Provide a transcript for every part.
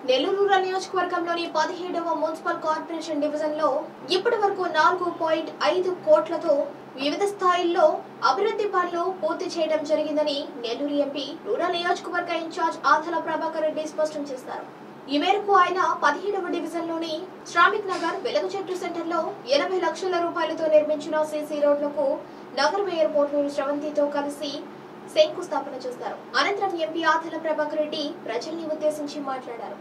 Nellore rural నియోజకవర్గంలోని పదిహేడవ municipal corporation division లో ఇప్పటి వరకు నాలుగు పాయింట్ ఐదు కోట్లతో వివిధ స్థాయిల్లో అభివృద్ధి పనులు పూర్తి చేయడం జరిగిందని నెల్లూరు ఎంపీ రూరల్ నియోజకవర్గ ఇన్ఛార్జ్ ఆథల ప్రభాకర్ రెడ్డి స్పష్టం చేశారు ఈ మేరకు ఆయన పదిహేడవ డివిజన్ లోని శ్రామిక్ నగర్ వెలుగు చెట్టు సెంటర్ లో ఎనభై లక్షల రూపాయలతో నిర్మించిన సీసీ రోడ్లకు నగర మేయర్ పోట్లూరు శ్రవంతితో కలిసి శంకుస్థాపన చేస్తారు అనంతరం ఎంపీ ఆథల ప్రభాకర్ రెడ్డి ప్రజల్ని ఉద్దేశించి మాట్లాడారు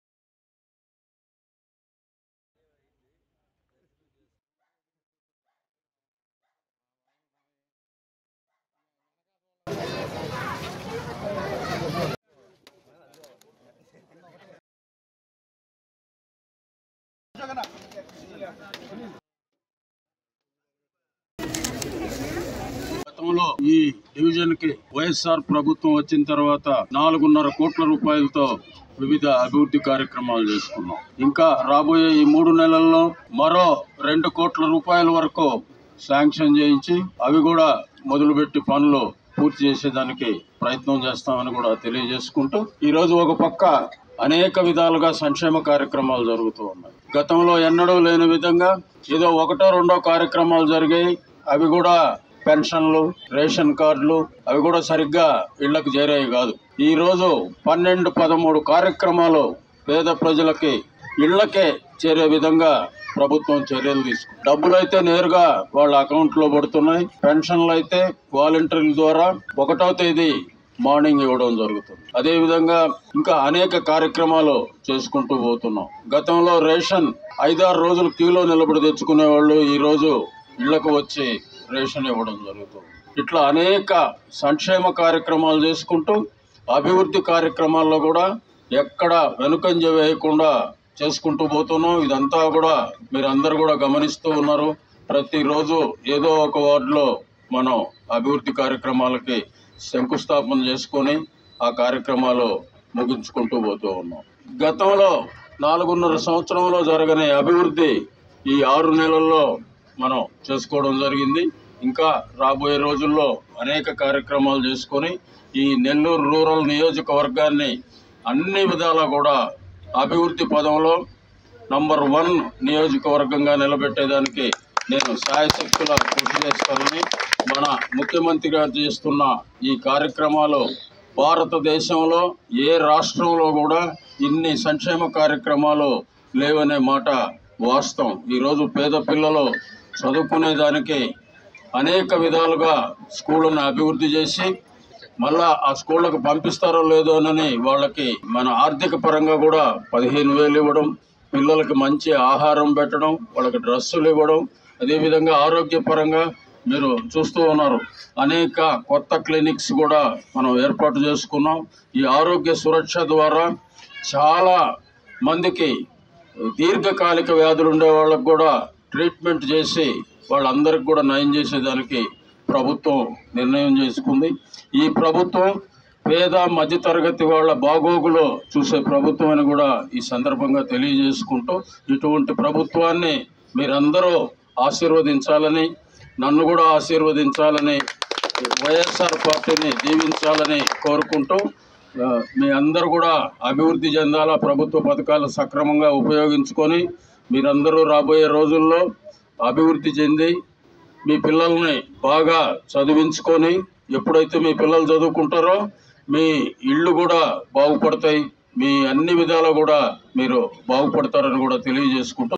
గతంలో ఈ డివిజన్ కి వైఎస్ఆర్ ప్రభుత్వం వచ్చిన తర్వాత నాలుగున్నర కోట్ల రూపాయలతో వివిధ అభివృద్ధి కార్యక్రమాలు చేసుకున్నాం ఇంకా రాబోయే ఈ మూడు నెలల్లో మరో రెండు కోట్ల రూపాయల వరకు శాంక్షన్ చేయించి అవి కూడా మొదలుపెట్టి పనులు పూర్తి చేసేదానికి ప్రయత్నం చేస్తామని కూడా తెలియజేసుకుంటూ ఈ రోజు ఒక పక్క అనేక విధాలుగా సంక్షేమ కార్యక్రమాలు జరుగుతూ ఉన్నాయి గతంలో ఎన్నడూ లేని విధంగా ఏదో ఒకటో రెండో కార్యక్రమాలు జరిగాయి అవి కూడా పెన్షన్లు రేషన్ కార్డులు అవి కూడా సరిగ్గా ఇళ్లకు చేరేవి కాదు ఈ రోజు పన్నెండు పదమూడు కార్యక్రమాలు పేద ప్రజలకి ఇళ్లకే చేరే విధంగా ప్రభుత్వం చర్యలు తీసుకుంది డబ్బులు అయితే నేరుగా వాళ్ళ అకౌంట్ లో పడుతున్నాయి పెన్షన్లు అయితే వాలంటీర్ల ద్వారా ఒకటో తేదీ మార్నింగ్ ఇవ్వడం జరుగుతుంది అదే విధంగా ఇంకా అనేక కార్యక్రమాలు చేసుకుంటూ పోతున్నాం గతంలో రేషన్ ఐదారు రోజులు క్యూలో నిలబడి తెచ్చుకునే వాళ్ళు ఈ రోజు ఇళ్లకు వచ్చి రేషన్ ఇవ్వడం జరుగుతుంది ఇట్లా అనేక సంక్షేమ కార్యక్రమాలు చేసుకుంటూ అభివృద్ధి కార్యక్రమాల్లో కూడా ఎక్కడ వెనుకంజ వేయకుండా చేసుకుంటూ పోతున్నాం ఇదంతా కూడా మీరు అందరు కూడా గమనిస్తూ ఉన్నారు ప్రతిరోజు ఏదో ఒక వార్డులో మనం అభివృద్ధి కార్యక్రమాలకి శంకుస్థాపన చేసుకొని ఆ కార్యక్రమాలు ముగించుకుంటూ పోతూ ఉన్నాం గతంలో నాలుగున్నర సంవత్సరంలో జరగని అభివృద్ధి ఈ ఆరు నెలల్లో మనం చేసుకోవడం జరిగింది ఇంకా రాబోయే రోజుల్లో అనేక కార్యక్రమాలు చేసుకొని ఈ నెల్లూరు రూరల్ నియోజకవర్గాన్ని అన్ని విధాలా కూడా అభివృద్ధి పదంలో నంబర్ వన్ నియోజకవర్గంగా నిలబెట్టేదానికి నేను సాయశక్తుల కృషి చేస్తానని మన ముఖ్యమంత్రి గారు చేస్తున్న ఈ కార్యక్రమాలు భారతదేశంలో ఏ రాష్ట్రంలో కూడా ఇన్ని సంక్షేమ కార్యక్రమాలు లేవనే మాట వాస్తవం ఈరోజు పేద పిల్లలు చదువుకునేదానికి అనేక విధాలుగా స్కూళ్ళను అభివృద్ధి చేసి మళ్ళా ఆ స్కూళ్ళకు పంపిస్తారో లేదో అని వాళ్ళకి మన ఆర్థిక పరంగా కూడా పదిహేను వేలు ఇవ్వడం పిల్లలకి మంచి ఆహారం పెట్టడం వాళ్ళకి డ్రెస్సులు ఇవ్వడం అదేవిధంగా ఆరోగ్యపరంగా మీరు చూస్తూ ఉన్నారు అనేక కొత్త క్లినిక్స్ కూడా మనం ఏర్పాటు చేసుకున్నాం ఈ ఆరోగ్య సురక్ష ద్వారా చాలా మందికి దీర్ఘకాలిక వ్యాధులు ఉండే వాళ్ళకు కూడా ట్రీట్మెంట్ చేసి వాళ్ళందరికి కూడా నయం చేసేదానికి ప్రభుత్వం నిర్ణయం చేసుకుంది ఈ ప్రభుత్వం పేద మధ్యతరగతి వాళ్ళ బాగోగులు చూసే ప్రభుత్వం అని కూడా ఈ సందర్భంగా తెలియజేసుకుంటూ ఇటువంటి ప్రభుత్వాన్ని మీరందరూ ఆశీర్వదించాలని నన్ను కూడా ఆశీర్వదించాలని వైఎస్ఆర్ పార్టీని దీవించాలని కోరుకుంటూ ఆ, మీ అందరూ కూడా అభివృద్ధి చెందాలా ప్రభుత్వ పథకాలు సక్రమంగా ఉపయోగించుకొని మీరందరూ రాబోయే రోజుల్లో అభివృద్ధి చెంది మీ పిల్లల్ని బాగా చదివించుకొని ఎప్పుడైతే మీ పిల్లలు చదువుకుంటారో మీ ఇళ్ళు కూడా బాగుపడతాయి మీ అన్ని విధాలా కూడా మీరు బాగుపడతారని కూడా తెలియజేసుకుంటూ